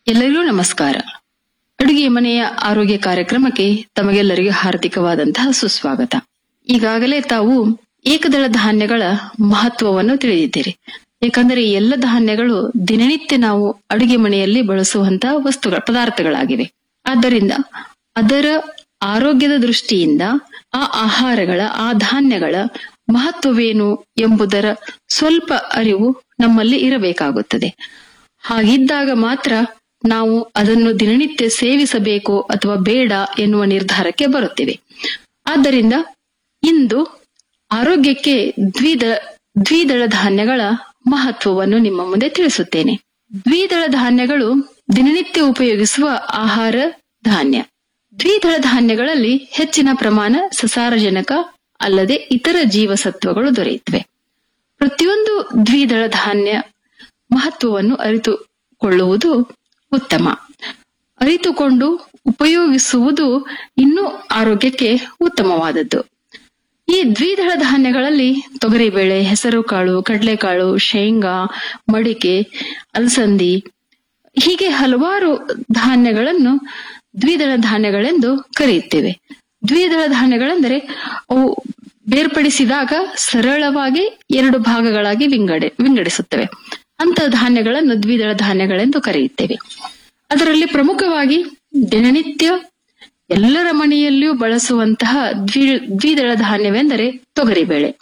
ಎಲ್ಲರಿಗೂ ನಮಸ್ಕಾರ ಅಡುಗೆ ಮನೆಯ ಆರೋಗ್ಯ ಕಾರ್ಯಕ್ರಮಕ್ಕೆ ತಮಗೆಲ್ಲರಿಗೂ ಹಾರ್ದಿಕವಾದಂತಹ ಸುಸ್ವಾಗತ ಈಗಾಗಲೇ ತಾವು ಏಕದಳ ಧಾನ್ಯಗಳ ಮಹತ್ವವನ್ನು ತಿಳಿದಿದ್ದೀರಿ ಯಾಕಂದರೆ ಈ ಎಲ್ಲ ಧಾನ್ಯಗಳು ದಿನನಿತ್ಯ ನಾವು ಅಡುಗೆ ಮನೆಯಲ್ಲಿ ಬಳಸುವಂತಹ ವಸ್ತುಗಳ ಪದಾರ್ಥಗಳಾಗಿವೆ ಆದ್ದರಿಂದ ಅದರ ಆರೋಗ್ಯದ ದೃಷ್ಟಿಯಿಂದ ಆ ಆಹಾರಗಳ ಆ ಧಾನ್ಯಗಳ ಮಹತ್ವವೇನು ಎಂಬುದರ ಸ್ವಲ್ಪ ಅರಿವು ನಮ್ಮಲ್ಲಿ ಇರಬೇಕಾಗುತ್ತದೆ ಹಾಗಿದ್ದಾಗ ಮಾತ್ರ ನಾವು ಅದನ್ನು ದಿನನಿತ್ಯ ಸೇವಿಸಬೇಕು ಅಥವಾ ಬೇಡ ಎನ್ನುವ ನಿರ್ಧಾರಕ್ಕೆ ಬರುತ್ತೇವೆ ಆದ್ದರಿಂದ ಇಂದು ಆರೋಗ್ಯಕ್ಕೆ ದ್ವಿದ ದ್ವಿದಳ ಧಾನ್ಯಗಳ ಮಹತ್ವವನ್ನು ನಿಮ್ಮ ಮುಂದೆ ತಿಳಿಸುತ್ತೇನೆ ದ್ವಿದಳ ಧಾನ್ಯಗಳು ದಿನನಿತ್ಯ ಉಪಯೋಗಿಸುವ ಆಹಾರ ಧಾನ್ಯ ದ್ವಿದಳ ಧಾನ್ಯಗಳಲ್ಲಿ ಹೆಚ್ಚಿನ ಪ್ರಮಾಣ ಸಸಾರಜನಕ ಅಲ್ಲದೆ ಇತರ ಜೀವಸತ್ವಗಳು ದೊರೆಯುತ್ತವೆ ಪ್ರತಿಯೊಂದು ದ್ವಿದಳ ಧಾನ್ಯ ಮಹತ್ವವನ್ನು ಅರಿತುಕೊಳ್ಳುವುದು ಉತ್ತಮ ಅರಿತುಕೊಂಡು ಉಪಯೋಗಿಸುವುದು ಇನ್ನೂ ಆರೋಗ್ಯಕ್ಕೆ ಉತ್ತಮವಾದದ್ದು ಈ ದ್ವಿದಳ ಧಾನ್ಯಗಳಲ್ಲಿ ತೊಗರಿಬೇಳೆ ಹೆಸರುಕಾಳು ಕಡಲೆಕಾಳು ಶೇಂಗಾ ಮಡಿಕೆ ಅಲಸಂದಿ ಹೀಗೆ ಹಲವಾರು ಧಾನ್ಯಗಳನ್ನು ದ್ವಿದಳ ಧಾನ್ಯಗಳೆಂದು ಕರೆಯುತ್ತೇವೆ ದ್ವಿದಳ ಧಾನ್ಯಗಳೆಂದರೆ ಅವು ಬೇರ್ಪಡಿಸಿದಾಗ ಸರಳವಾಗಿ ಎರಡು ಭಾಗಗಳಾಗಿ ವಿಂಗಡೆ ವಿಂಗಡಿಸುತ್ತವೆ ಅಂತ ಧಾನ್ಯಗಳನ್ನು ದ್ವಿದಳ ಧಾನ್ಯಗಳೆಂದು ಕರೆಯುತ್ತೇವೆ ಅದರಲ್ಲಿ ಪ್ರಮುಖವಾಗಿ ದಿನನಿತ್ಯ ಎಲ್ಲರ ಮನೆಯಲ್ಲಿಯೂ ಬಳಸುವಂತಹ ದ್ವಿ ದ್ವಿದಳ ಧಾನ್ಯವೆಂದರೆ ತೊಗರಿಬೇಳೆ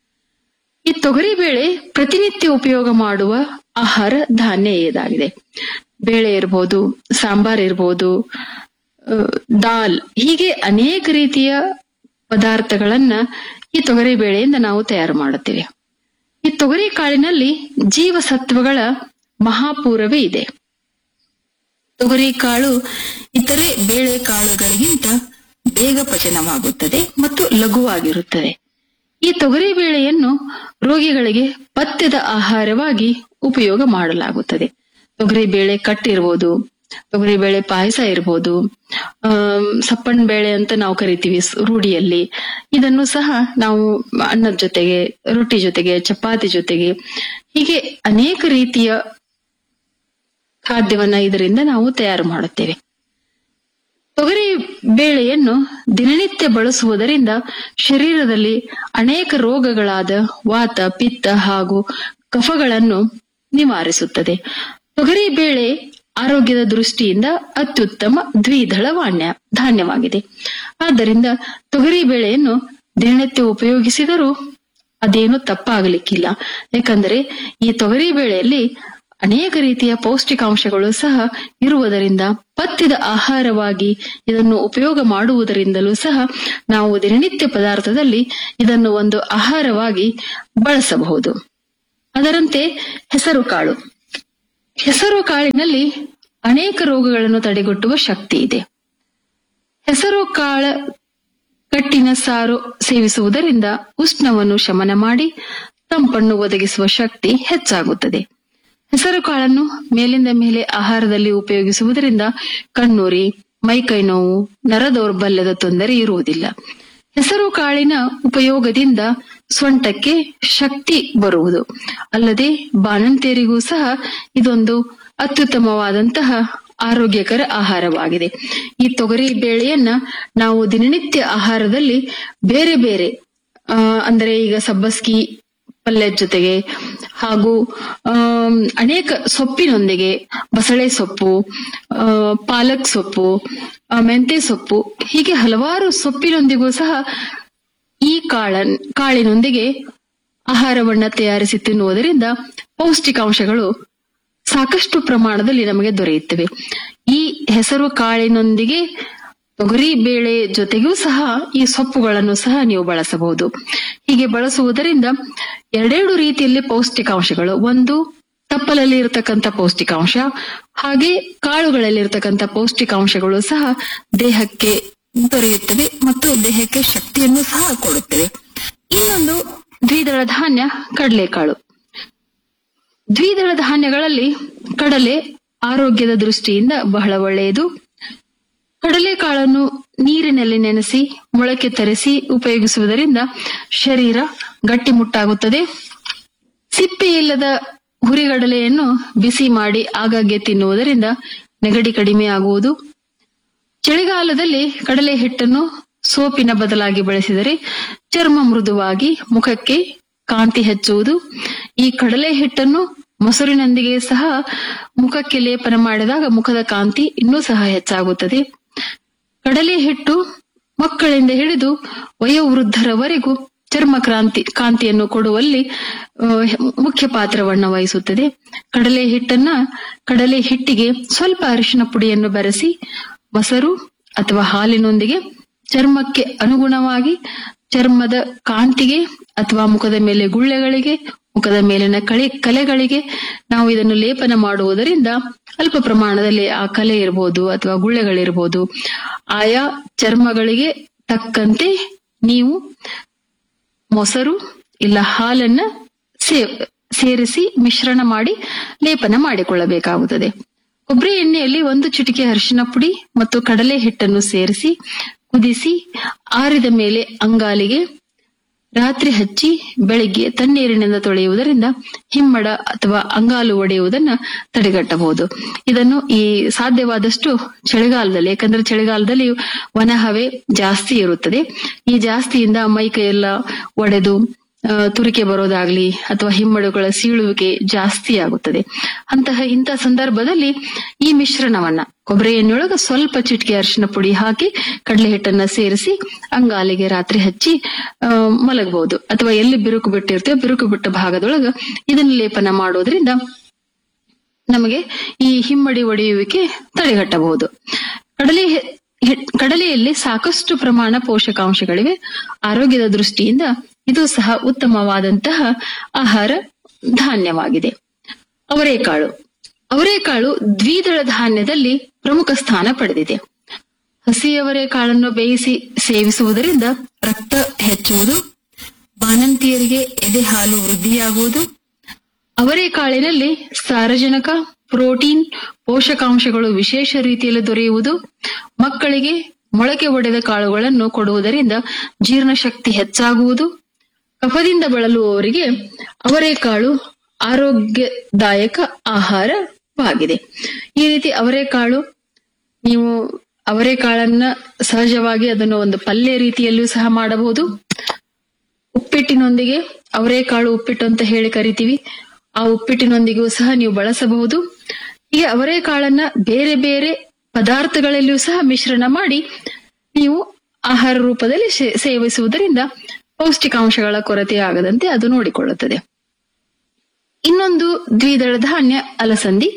ಈ ತೊಗರಿಬೇಳೆ ಪ್ರತಿನಿತ್ಯ ಉಪಯೋಗ ಮಾಡುವ ಆಹಾರ ಧಾನ್ಯ ಇದಾಗಿದೆ ಬೇಳೆ ಇರ್ಬೋದು ಸಾಂಬಾರ್ ಇರ್ಬೋದು ಅಹ್, ದಾಲ್ ಹೀಗೆ ಅನೇಕ ರೀತಿಯ ಪದಾರ್ಥಗಳನ್ನ ಈ ತೊಗರಿ ಬೇಳೆಯಿಂದ ನಾವು ತಯಾರು ಮಾಡುತ್ತೇವೆ ಈ ತೊಗರಿ ಕಾಳಿನಲ್ಲಿ ಜೀವಸತ್ವಗಳ ಮಹಾಪೂರವೇ ಇದೆ ತೊಗರಿ ಕಾಳು ಇತರೆ ಬೇಳೆ ಕಾಳುಗಳಿಗಿಂತ ಬೇಗ ಪಚನವಾಗುತ್ತದೆ ಮತ್ತು ಲಘುವಾಗಿರುತ್ತದೆ ಈ ತೊಗರಿ ಬೇಳೆಯನ್ನು ರೋಗಿಗಳಿಗೆ ಪಥ್ಯದ ಆಹಾರವಾಗಿ ಉಪಯೋಗ ಮಾಡಲಾಗುತ್ತದೆ ತೊಗರಿ ಬೇಳೆ ಕಟ್ಟಿರ್ಬೋದು ತೊಗರಿ ಬೇಳೆ ಪಾಯಸ ಇರ್ಬೋದು ಆಮ್, ಸಪ್ಪನ್ ಬೇಳೆ ಅಂತ ನಾವು ಕರಿತೀವಿ ಸ್- ರೂಢಿಯಲ್ಲಿ ಇದನ್ನು ಸಹ ನಾವು ಅನ್ನದ ಜೊತೆಗೆ ರೊಟ್ಟಿ ಜೊತೆಗೆ ಚಪಾತಿ ಜೊತೆಗೆ ಹೀಗೆ ಅನೇಕ ರೀತಿಯ ಖಾದ್ಯವನ್ನ ಇದರಿಂದ ನಾವು ತಯಾರು ಮಾಡುತ್ತೇವೆ ತೊಗರಿ ಬೇಳೆಯನ್ನು ದಿನನಿತ್ಯ ಬಳಸುವುದರಿಂದ ಶರೀರದಲ್ಲಿ ಅನೇಕ ರೋಗಗಳಾದ ವಾತ ಪಿತ್ತ ಹಾಗೂ ಕಫಗಳನ್ನು ನಿವಾರಿಸುತ್ತದೆ ತೊಗರಿ ಬೇಳೆ ಆರೋಗ್ಯದ ದೃಷ್ಟಿಯಿಂದ ಅತ್ಯುತ್ತಮ ದ್ವಿದಳ ವಾಣ್ಯ ಧಾನ್ಯವಾಗಿದೆ ಆದ್ದರಿಂದ ತೊಗರಿ ಬೇಳೆಯನ್ನು ದಿನನಿತ್ಯ ಉಪಯೋಗಿಸಿದರೂ ಅದೇನು ತಪ್ಪಾಗಲಿಕ್ಕಿಲ್ಲ ಯಾಕಂದರೆ ಈ ತೊಗರಿ ಬೇಳೆಯಲ್ಲಿ ಅನೇಕ ರೀತಿಯ ಪೌಷ್ಟಿಕಾಂಶಗಳು ಸಹ ಇರುವುದರಿಂದ ಪಥ್ಯದ ಆಹಾರವಾಗಿ ಇದನ್ನು ಉಪಯೋಗ ಮಾಡುವುದರಿಂದಲೂ ಸಹ ನಾವು ದಿನನಿತ್ಯ ಪದಾರ್ಥದಲ್ಲಿ ಇದನ್ನು ಒಂದು ಆಹಾರವಾಗಿ ಬಳಸಬಹುದು ಅದರಂತೆ ಹೆಸರು ಕಾಳು ಹೆಸರು ಕಾಳಿನಲ್ಲಿ ಅನೇಕ ರೋಗಗಳನ್ನು ತಡೆಗಟ್ಟುವ ಶಕ್ತಿ ಇದೆ ಹೆಸರು ಕಾಳ ಕಟ್ಟಿನ ಸಾರು ಸೇವಿಸುವುದರಿಂದ ಉಷ್ಣವನ್ನು ಶಮನ ಮಾಡಿ ತಂಪನ್ನು ಒದಗಿಸುವ ಶಕ್ತಿ ಹೆಚ್ಚಾಗುತ್ತದೆ ಹೆಸರು ಕಾಳನ್ನು ಮೇಲಿಂದ ಮೇಲೆ ಆಹಾರದಲ್ಲಿ ಉಪಯೋಗಿಸುವುದರಿಂದ ಕಣ್ಣುರಿ ಮೈಕೈ ನೋವು ನರ ದೌರ್ಬಲ್ಯದ ತೊಂದರೆ ಇರುವುದಿಲ್ಲ ಹೆಸರು ಕಾಳಿನ ಉಪಯೋಗದಿಂದ ಸೊಂಟಕ್ಕೆ ಶಕ್ತಿ ಬರುವುದು ಅಲ್ಲದೆ ಬಾಣಂತಿಯರಿಗೂ ಸಹ ಇದೊಂದು ಅತ್ಯುತ್ತಮವಾದಂತಹ ಆರೋಗ್ಯಕರ ಆಹಾರವಾಗಿದೆ ಈ ತೊಗರಿ ಬೇಳೆಯನ್ನ ನಾವು ದಿನನಿತ್ಯ ಆಹಾರದಲ್ಲಿ ಬೇರೆ ಬೇರೆ ಆ, ಅಂದ್ರೆ ಈಗ ಸಬ್ಬಸ್ಗಿ ಪಲ್ಯದ ಜೊತೆಗೆ ಹಾಗೂ ಆಮ್, ಅನೇಕ ಸೊಪ್ಪಿನೊಂದಿಗೆ ಬಸಳೆ ಸೊಪ್ಪು ಆ, ಪಾಲಕ್ ಸೊಪ್ಪು ಆ, ಮೆಂತೆ ಸೊಪ್ಪು ಹೀಗೆ ಹಲವಾರು ಸೊಪ್ಪಿನೊಂದಿಗೂ ಸಹ ಈ ಕಾಳ ಕಾಳಿನೊಂದಿಗೆ ಆಹಾರವನ್ನ ತಯಾರಿಸಿ ತಿನ್ನುವುದರಿಂದ ಪೌಷ್ಟಿಕಾಂಶಗಳು ಸಾಕಷ್ಟು ಪ್ರಮಾಣದಲ್ಲಿ ನಮಗೆ ದೊರೆಯುತ್ತವೆ ಈ ಹೆಸರು ಕಾಳಿನೊಂದಿಗೆ ತೊಗರಿ ಬೇಳೆ ಜೊತೆಗೂ ಸಹ ಈ ಸೊಪ್ಪುಗಳನ್ನು ಸಹ ನೀವು ಬಳಸಬಹುದು ಹೀಗೆ ಬಳಸುವುದರಿಂದ ಎರಡೆರಡು ರೀತಿಯಲ್ಲಿ ಪೌಷ್ಟಿಕಾಂಶಗಳು ಒಂದು ತಪ್ಪಲಲ್ಲಿ ಇರತಕ್ಕಂಥ ಪೌಷ್ಟಿಕಾಂಶ ಹಾಗೆ ಕಾಳುಗಳಲ್ಲಿ ಇರತಕ್ಕಂಥ ಪೌಷ್ಟಿಕಾಂಶಗಳು ಸಹ ದೇಹಕ್ಕೆ ದೊರೆಯುತ್ತವೆ ಮತ್ತು ದೇಹಕ್ಕೆ ಶಕ್ತಿಯನ್ನು ಸಹ ಕೊಡುತ್ತವೆ ಇನ್ನೊಂದು ದ್ವಿದಳ ಧಾನ್ಯ ಕಡಲೆಕಾಳು ದ್ವಿದಳ ಧಾನ್ಯಗಳಲ್ಲಿ ಕಡಲೆ ಆರೋಗ್ಯದ ದೃಷ್ಟಿಯಿಂದ ಬಹಳ ಒಳ್ಳೆಯದು ಕಡಲೆಕಾಳನ್ನು ನೀರಿನಲ್ಲಿ ನೆನೆಸಿ ಮೊಳಕೆ ತರಿಸಿ ಉಪಯೋಗಿಸುವುದರಿಂದ ಶರೀರ ಗಟ್ಟಿಮುಟ್ಟಾಗುತ್ತದೆ ಸಿಪ್ಪೆ ಇಲ್ಲದ ಹುರಿಗಡಲೆಯನ್ನು ಬಿಸಿ ಮಾಡಿ ಆಗಾಗ್ಗೆ ತಿನ್ನುವುದರಿಂದ ನೆಗಡಿ ಕಡಿಮೆ ಆಗುವುದು ಚಳಿಗಾಲದಲ್ಲಿ ಕಡಲೆ ಹಿಟ್ಟನ್ನು ಸೋಪಿನ ಬದಲಾಗಿ ಬಳಸಿದರೆ ಚರ್ಮ ಮೃದುವಾಗಿ ಮುಖಕ್ಕೆ ಕಾಂತಿ ಹೆಚ್ಚುವುದು ಈ ಕಡಲೆ ಹಿಟ್ಟನ್ನು ಮೊಸರಿನೊಂದಿಗೆ ಸಹ ಮುಖಕ್ಕೆ ಲೇಪನ ಮಾಡಿದಾಗ ಮುಖದ ಕಾಂತಿ ಇನ್ನೂ ಸಹ ಹೆಚ್ಚಾಗುತ್ತದೆ ಕಡಲೆ ಹಿಟ್ಟು ಮಕ್ಕಳಿಂದ ಹಿಡಿದು ವಯೋವೃದ್ಧರವರೆಗೂ ಚರ್ಮ ಕ್ರಾಂತಿ ಕಾಂತಿಯನ್ನು ಕೊಡುವಲ್ಲಿ ಆ, ಮುಖ್ಯ ಪಾತ್ರವನ್ನು ವಹಿಸುತ್ತದೆ ಕಡಲೆ ಹಿಟ್ಟನ್ನ ಕಡಲೆ ಹಿಟ್ಟಿಗೆ ಸ್ವಲ್ಪ ಅರಿಶಿನ ಪುಡಿಯನ್ನು ಬೆರೆಸಿ ಮೊಸರು ಅಥವಾ ಹಾಲಿನೊಂದಿಗೆ ಚರ್ಮಕ್ಕೆ ಅನುಗುಣವಾಗಿ ಚರ್ಮದ ಕಾಂತಿಗೆ ಅಥವಾ ಮುಖದ ಮೇಲೆ ಗುಳ್ಳೆಗಳಿಗೆ ಮುಖದ ಮೇಲಿನ ಕಳೆ ಕಲೆಗಳಿಗೆ ನಾವು ಇದನ್ನು ಲೇಪನ ಮಾಡುವುದರಿಂದ ಅಲ್ಪ ಪ್ರಮಾಣದಲ್ಲಿ ಆ ಕಲೆ ಇರಬಹುದು ಅಥವಾ ಗುಳ್ಳೆಗಳಿರಬಹುದು ಆಯಾ ಚರ್ಮಗಳಿಗೆ ತಕ್ಕಂತೆ ನೀವು ಮೊಸರು ಇಲ್ಲ ಹಾಲನ್ನ ಸೇ- ಸೇರಿಸಿ ಮಿಶ್ರಣ ಮಾಡಿ ಲೇಪನ ಮಾಡಿಕೊಳ್ಳಬೇಕಾಗುತ್ತದೆ ಕೊಬ್ಬರಿ ಎಣ್ಣೆಯಲ್ಲಿ ಒಂದು ಚಿಟಿಕೆ ಅರಿಶಿನ ಪುಡಿ ಮತ್ತು ಕಡಲೆ ಹಿಟ್ಟನ್ನು ಸೇರಿಸಿ ಕುದಿಸಿ ಆರಿದ ಮೇಲೆ ಅಂಗಾಲಿಗೆ ರಾತ್ರಿ ಹಚ್ಚಿ ಬೆಳಿಗ್ಗೆ ತಣ್ಣೀರಿನಿಂದ ತೊಳೆಯುವುದರಿಂದ ಹಿಮ್ಮಡ ಅಥವಾ ಅಂಗಾಲು ಒಡೆಯುವುದನ್ನ ತಡೆಗಟ್ಟಬಹುದು ಇದನ್ನು ಈ ಸಾಧ್ಯವಾದಷ್ಟು ಚಳಿಗಾಲದಲ್ಲಿ ಯಾಕಂದ್ರೆ ಚಳಿಗಾಲದಲ್ಲಿ ವನ ಹವೆ ಜಾಸ್ತಿ ಇರುತ್ತದೆ ಈ ಜಾಸ್ತಿಯಿಂದ ಮೈಕೈ ಎಲ್ಲ ಒಡೆದು ಆ, ತುರಿಕೆ ಬರೋದಾಗ್ಲಿ ಅಥವಾ ಹಿಮ್ಮಡುಗಳ ಸೀಳುವಿಕೆ ಜಾಸ್ತಿ ಆಗುತ್ತದೆ ಅಂತಹ ಇಂಥ ಸಂದರ್ಭದಲ್ಲಿ ಈ ಮಿಶ್ರಣವನ್ನ ಕೊಬ್ಬರಿ ಎಣ್ಣೆಯೊಳಗ ಸ್ವಲ್ಪ ಚಿಟಿಕೆ ಅರಿಶಿನ ಪುಡಿ ಹಾಕಿ ಕಡಲೆ ಹಿಟ್ಟನ್ನ ಸೇರಿಸಿ ಅಂಗಾಲಿಗೆ ರಾತ್ರಿ ಹಚ್ಚಿ ಆ, ಮಲಗಬಹುದು ಅಥವಾ ಎಲ್ಲಿ ಬಿರುಕು ಬಿಟ್ಟಿರ್ತೇವೆ ಬಿರುಕು ಬಿಟ್ಟ ಭಾಗದೊಳಗ ಇದನ್ನ ಲೇಪನ ಮಾಡೋದ್ರಿಂದ ನಮಗೆ ಈ ಹಿಮ್ಮಡಿ ಒಡೆಯುವಿಕೆ ತಡೆಗಟ್ಟಬಹುದು ಕಡಲೆ ಹಿ- ಹಿ- ಕಡಲೆಯಲ್ಲಿ ಸಾಕಷ್ಟು ಪ್ರಮಾಣ ಪೋಷಕಾಂಶಗಳಿವೆ ಆರೋಗ್ಯದ ದೃಷ್ಟಿಯಿಂದ ಇದು ಸಹ ಉತ್ತಮವಾದಂತಹ ಆಹಾರ ಧಾನ್ಯವಾಗಿದೆ ಅವರೆಕಾಳು ಅವರೆಕಾಳು ದ್ವಿದಳ ಧಾನ್ಯದಲ್ಲಿ ಪ್ರಮುಖ ಸ್ಥಾನ ಪಡೆದಿದೆ ಹಸಿ ಅವರೆಕಾಳನ್ನು ಬೇಯಿಸಿ ಸೇವಿಸುವುದರಿಂದ ರಕ್ತ ಹೆಚ್ಚುವುದು ಬಾಣಂತಿಯರಿಗೆ ಎದೆ ಹಾಲು ವೃದ್ಧಿಯಾಗುವುದು ಅವರೆಕಾಳಿನಲ್ಲಿ ಸಾರಜನಕ ಪ್ರೋಟೀನ್ ಪೋಷಕಾಂಶಗಳು ವಿಶೇಷ ರೀತಿಯಲ್ಲಿ ದೊರೆಯುವುದು ಮಕ್ಕಳಿಗೆ ಮೊಳಕೆ ಒಡೆದ ಕಾಳುಗಳನ್ನು ಕೊಡುವುದರಿಂದ ಜೀರ್ಣಶಕ್ತಿ ಹೆಚ್ಚಾಗುವುದು ಕಫದಿಂದ ಬಳಲುವವರಿಗೆ ಅವರೆಕಾಳು ಆರೋಗ್ಯದಾಯಕ ಆಹಾರವಾಗಿದೆ ಈ ರೀತಿ ಅವರೆಕಾಳು ನೀವು ಅವರೆಕಾಳನ್ನ ಸಹಜವಾಗಿ ಅದನ್ನು ಒಂದು ಪಲ್ಯ ರೀತಿಯಲ್ಲಿಯೂ ಸಹ ಮಾಡಬಹುದು ಉಪ್ಪಿಟ್ಟಿನೊಂದಿಗೆ ಅವರೆಕಾಳು ಉಪ್ಪಿಟ್ಟು ಅಂತ ಹೇಳಿ ಕರಿತೀವಿ ಆ ಉಪ್ಪಿಟ್ಟಿನೊಂದಿಗೂ ಸಹ ನೀವು ಬಳಸಬಹುದು ಹೀಗೆ ಅವರೆಕಾಳನ್ನ ಬೇರೆ ಬೇರೆ ಪದಾರ್ಥಗಳಲ್ಲಿಯೂ ಸಹ ಮಿಶ್ರಣ ಮಾಡಿ ನೀವು ಆಹಾರ ರೂಪದಲ್ಲಿ ಸೇ- ಸೇವಿಸುವುದರಿಂದ ಪೌಷ್ಟಿಕಾಂಶಗಳ ಕೊರತೆ ಆಗದಂತೆ ಅದು ನೋಡಿಕೊಳ್ಳುತ್ತದೆ ಇನ್ನೊಂದು ದ್ವಿದಳ ಧಾನ್ಯ ಅಲಸಂದಿ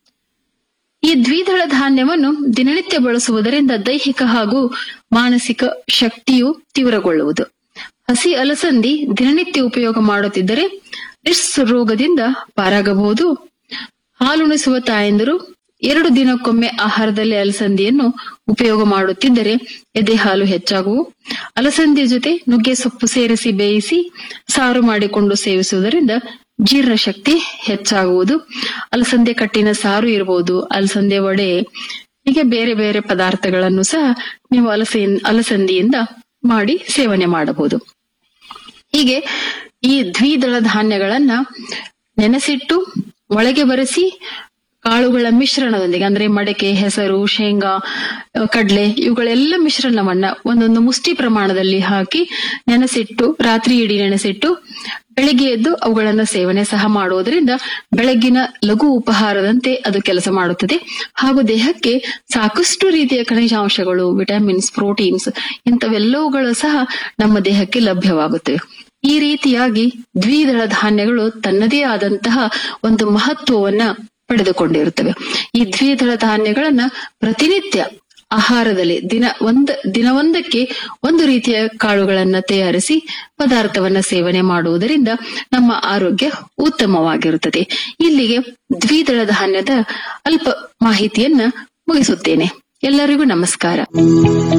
ಈ ದ್ವಿದಳ ಧಾನ್ಯವನ್ನು ದಿನನಿತ್ಯ ಬಳಸುವುದರಿಂದ ದೈಹಿಕ ಹಾಗೂ ಮಾನಸಿಕ ಶಕ್ತಿಯು ತೀವ್ರಗೊಳ್ಳುವುದು ಹಸಿ ಅಲಸಂದಿ ದಿನನಿತ್ಯ ಉಪಯೋಗ ಮಾಡುತ್ತಿದ್ದರೆ ರಿಸ್ ರೋಗದಿಂದ ಪಾರಾಗಬಹುದು ಹಾಲುಣಿಸುವ ತಾಯಂದಿರು ಎರಡು ದಿನಕ್ಕೊಮ್ಮೆ ಆಹಾರದಲ್ಲಿ ಅಲಸಂದಿಯನ್ನು ಉಪಯೋಗ ಮಾಡುತ್ತಿದ್ದರೆ ಎದೆ ಹಾಲು ಹೆಚ್ಚಾಗುವು ಅಲಸಂದಿ ಜೊತೆ ನುಗ್ಗೆ ಸೊಪ್ಪು ಸೇರಿಸಿ ಬೇಯಿಸಿ ಸಾರು ಮಾಡಿಕೊಂಡು ಸೇವಿಸುವುದರಿಂದ ಜೀರ್ಣಶಕ್ತಿ ಹೆಚ್ಚಾಗುವುದು ಅಲಸಂದೆ ಕಟ್ಟಿನ ಸಾರು ಇರಬಹುದು ಅಲಸಂದೆ ವಡೆ ಹೀಗೆ ಬೇರೆ ಬೇರೆ ಪದಾರ್ಥಗಳನ್ನು ಸಹ ನೀವು ಅಲಸೆ ಅಲಸಂದಿಯಿಂದ ಮಾಡಿ ಸೇವನೆ ಮಾಡಬಹುದು ಹೀಗೆ ಈ ದ್ವಿದಳ ಧಾನ್ಯಗಳನ್ನ ನೆನೆಸಿಟ್ಟು ಒಳಗೆ ಬರೆಸಿ ಕಾಳುಗಳ ಮಿಶ್ರಣದೊಂದಿಗೆ ಅಂದ್ರೆ ಮಡಕೆ ಹೆಸರು ಶೇಂಗಾ ಆ, ಕಡ್ಲೆ ಇವುಗಳೆಲ್ಲ ಮಿಶ್ರಣವನ್ನ ಒಂದೊಂದು ಮುಷ್ಟಿ ಪ್ರಮಾಣದಲ್ಲಿ ಹಾಕಿ ನೆನೆಸಿಟ್ಟು ರಾತ್ರಿ ಇಡೀ ನೆನೆಸಿಟ್ಟು ಬೆಳಿಗ್ಗೆ ಎದ್ದು ಅವುಗಳನ್ನ ಸೇವನೆ ಸಹ ಮಾಡುವುದರಿಂದ ಬೆಳಗ್ಗಿನ ಲಘು ಉಪಹಾರದಂತೆ ಅದು ಕೆಲಸ ಮಾಡುತ್ತದೆ ಹಾಗೂ ದೇಹಕ್ಕೆ ಸಾಕಷ್ಟು ರೀತಿಯ ಖನಿಜಾಂಶಗಳು ವಿಟಮಿನ್ಸ್ ಪ್ರೋಟೀನ್ಸ್ ಇಂಥವೆಲ್ಲವುಗಳು ಸಹ ನಮ್ಮ ದೇಹಕ್ಕೆ ಲಭ್ಯವಾಗುತ್ತವೆ ಈ ರೀತಿಯಾಗಿ ದ್ವಿದಳ ಧಾನ್ಯಗಳು ತನ್ನದೇ ಆದಂತಹ ಒಂದು ಮಹತ್ವವನ್ನ ಪಡೆದುಕೊಂಡಿರುತ್ತವೆ ಈ ದ್ವಿದಳ ಧಾನ್ಯಗಳನ್ನ ಪ್ರತಿನಿತ್ಯ ಆಹಾರದಲ್ಲಿ ದಿನ ಒಂದ ದಿನವೊಂದಕ್ಕೆ ಒಂದು ರೀತಿಯ ಕಾಳುಗಳನ್ನ ತಯಾರಿಸಿ ಪದಾರ್ಥವನ್ನ ಸೇವನೆ ಮಾಡುವುದರಿಂದ ನಮ್ಮ ಆರೋಗ್ಯ ಉತ್ತಮವಾಗಿರುತ್ತದೆ ಇಲ್ಲಿಗೆ ದ್ವಿದಳ ಧಾನ್ಯದ ಅಲ್ಪ ಮಾಹಿತಿಯನ್ನ ಮುಗಿಸುತ್ತೇನೆ ಎಲ್ಲರಿಗೂ ನಮಸ್ಕಾರ